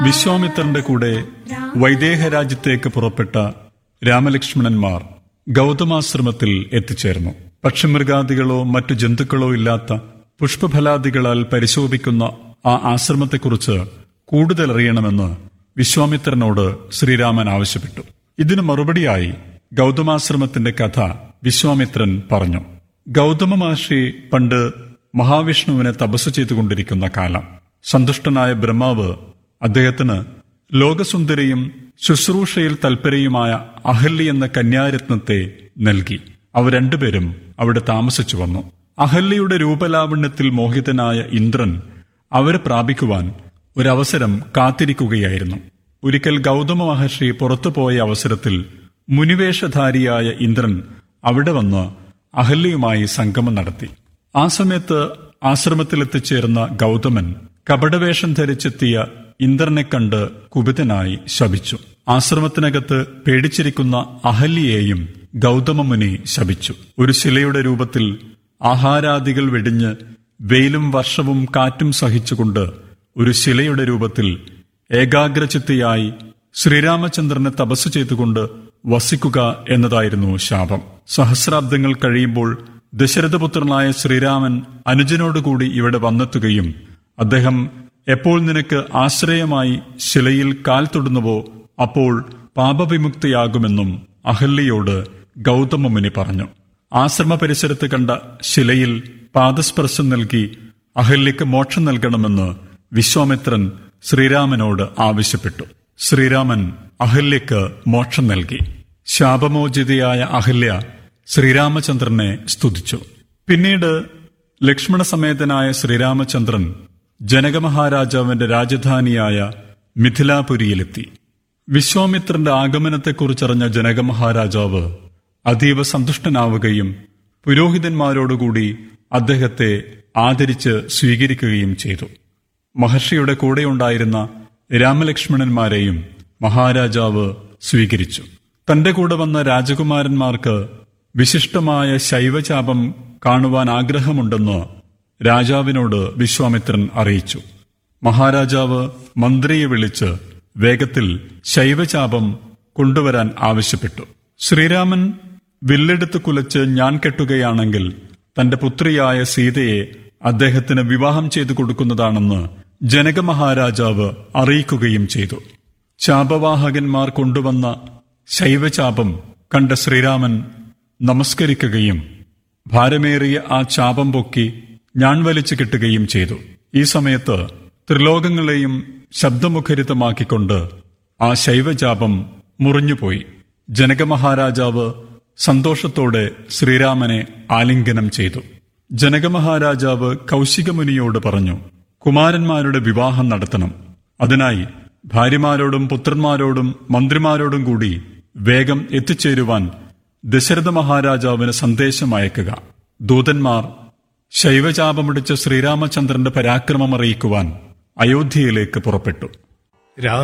വിശ്വാമിത്രന്റെ കൂടെ വൈദേഹ രാജ്യത്തേക്ക് പുറപ്പെട്ട രാമലക്ഷ്മണന്മാർ ഗൗതമാശ്രമത്തിൽ എത്തിച്ചേർന്നു പക്ഷിമൃഗാദികളോ മറ്റു ജന്തുക്കളോ ഇല്ലാത്ത പുഷ്പഫലാദികളാൽ പരിശോഭിക്കുന്ന ആ ആശ്രമത്തെക്കുറിച്ച് കൂടുതൽ അറിയണമെന്ന് വിശ്വാമിത്രനോട് ശ്രീരാമൻ ആവശ്യപ്പെട്ടു ഇതിനു മറുപടിയായി ഗൗതമാശ്രമത്തിന്റെ കഥ വിശ്വാമിത്രൻ പറഞ്ഞു ഗൗതമ മഹർഷി പണ്ട് മഹാവിഷ്ണുവിനെ തപസ് ചെയ്തുകൊണ്ടിരിക്കുന്ന കാലം സന്തുഷ്ടനായ ബ്രഹ്മാവ് അദ്ദേഹത്തിന് ലോകസുന്ദരിയും ശുശ്രൂഷയിൽ തൽപരയുമായ അഹല്യ എന്ന കന്യാരത്നത്തെ നൽകി അവർ രണ്ടുപേരും അവിടെ താമസിച്ചു വന്നു അഹല്യയുടെ രൂപലാവണ്യത്തിൽ മോഹിതനായ ഇന്ദ്രൻ അവരെ പ്രാപിക്കുവാൻ ഒരവസരം കാത്തിരിക്കുകയായിരുന്നു ഒരിക്കൽ ഗൗതമ മഹർഷി പുറത്തുപോയ അവസരത്തിൽ മുനിവേഷധാരിയായ ഇന്ദ്രൻ അവിടെ വന്ന് അഹല്യയുമായി സംഗമം നടത്തി ആ സമയത്ത് ആശ്രമത്തിലെത്തിച്ചേർന്ന ഗൗതമൻ കപടവേഷം ധരിച്ചെത്തിയ ഇന്ദ്രനെ കണ്ട് കുപിതനായി ശപിച്ചു ആശ്രമത്തിനകത്ത് പേടിച്ചിരിക്കുന്ന അഹല്യയെയും ഗൗതമ മുനി ശപിച്ചു ഒരു ശിലയുടെ രൂപത്തിൽ ആഹാരാദികൾ വെടിഞ്ഞ് വെയിലും വർഷവും കാറ്റും സഹിച്ചുകൊണ്ട് ഒരു ശിലയുടെ രൂപത്തിൽ ഏകാഗ്രചിത്തയായി ശ്രീരാമചന്ദ്രനെ തപസ് ചെയ്തുകൊണ്ട് വസിക്കുക എന്നതായിരുന്നു ശാപം സഹസ്രാബ്ദങ്ങൾ കഴിയുമ്പോൾ ദശരഥപുത്രനായ ശ്രീരാമൻ അനുജനോടുകൂടി ഇവിടെ വന്നെത്തുകയും അദ്ദേഹം എപ്പോൾ നിനക്ക് ആശ്രയമായി ശിലയിൽ കാൽ തൊടുന്നുവോ അപ്പോൾ പാപവിമുക്തിയാകുമെന്നും അഹല്യയോട് ഗൗതമമുനി പറഞ്ഞു ആശ്രമ പരിസരത്ത് കണ്ട ശിലയിൽ പാദസ്പർശം നൽകി അഹല്യക്ക് മോക്ഷം നൽകണമെന്ന് വിശ്വാമിത്രൻ ശ്രീരാമനോട് ആവശ്യപ്പെട്ടു ശ്രീരാമൻ അഹല്യക്ക് മോക്ഷം നൽകി ശാപമോചിതയായ അഹല്യ ശ്രീരാമചന്ദ്രനെ സ്തുതിച്ചു പിന്നീട് ലക്ഷ്മണസമേതനായ ശ്രീരാമചന്ദ്രൻ ജനകമഹാരാജാവിന്റെ രാജധാനിയായ മിഥിലാപുരിയിലെത്തി വിശ്വാമിത്രന്റെ ആഗമനത്തെക്കുറിച്ചറിഞ്ഞ ജനകമഹാരാജാവ് അതീവ സന്തുഷ്ടനാവുകയും പുരോഹിതന്മാരോടുകൂടി അദ്ദേഹത്തെ ആദരിച്ച് സ്വീകരിക്കുകയും ചെയ്തു മഹർഷിയുടെ കൂടെയുണ്ടായിരുന്ന രാമലക്ഷ്മണന്മാരെയും മഹാരാജാവ് സ്വീകരിച്ചു തന്റെ കൂടെ വന്ന രാജകുമാരന്മാർക്ക് വിശിഷ്ടമായ ശൈവചാപം കാണുവാൻ ആഗ്രഹമുണ്ടെന്ന് രാജാവിനോട് വിശ്വാമിത്രൻ അറിയിച്ചു മഹാരാജാവ് മന്ത്രിയെ വിളിച്ച് വേഗത്തിൽ ശൈവചാപം കൊണ്ടുവരാൻ ആവശ്യപ്പെട്ടു ശ്രീരാമൻ വില്ലെടുത്ത് കുലച്ച് ഞാൻ കെട്ടുകയാണെങ്കിൽ തന്റെ പുത്രിയായ സീതയെ അദ്ദേഹത്തിന് വിവാഹം ചെയ്തു കൊടുക്കുന്നതാണെന്ന് ജനകമഹാരാജാവ് അറിയിക്കുകയും ചെയ്തു ചാപവാഹകന്മാർ കൊണ്ടുവന്ന ശൈവചാപം കണ്ട ശ്രീരാമൻ നമസ്കരിക്കുകയും ഭാരമേറിയ ആ ചാപം പൊക്കി ഞാൻ വലിച്ചു കെട്ടുകയും ചെയ്തു ഈ സമയത്ത് ത്രിലോകങ്ങളെയും ശബ്ദമുഖരിതമാക്കിക്കൊണ്ട് ആ ശൈവചാപം മുറിഞ്ഞുപോയി ജനകമഹാരാജാവ് സന്തോഷത്തോടെ ശ്രീരാമനെ ആലിംഗനം ചെയ്തു ജനകമഹാരാജാവ് കൗശികമുനിയോട് പറഞ്ഞു കുമാരന്മാരുടെ വിവാഹം നടത്തണം അതിനായി ഭാര്യമാരോടും പുത്രന്മാരോടും മന്ത്രിമാരോടും കൂടി വേഗം എത്തിച്ചേരുവാൻ ദശരഥ മഹാരാജാവിന് സന്ദേശം അയക്കുക ദൂതന്മാർ ശൈവചാപമുടിച്ച ശ്രീരാമചന്ദ്രന്റെ പരാക്രമം അറിയിക്കുവാൻ അയോധ്യയിലേക്ക് പുറപ്പെട്ടു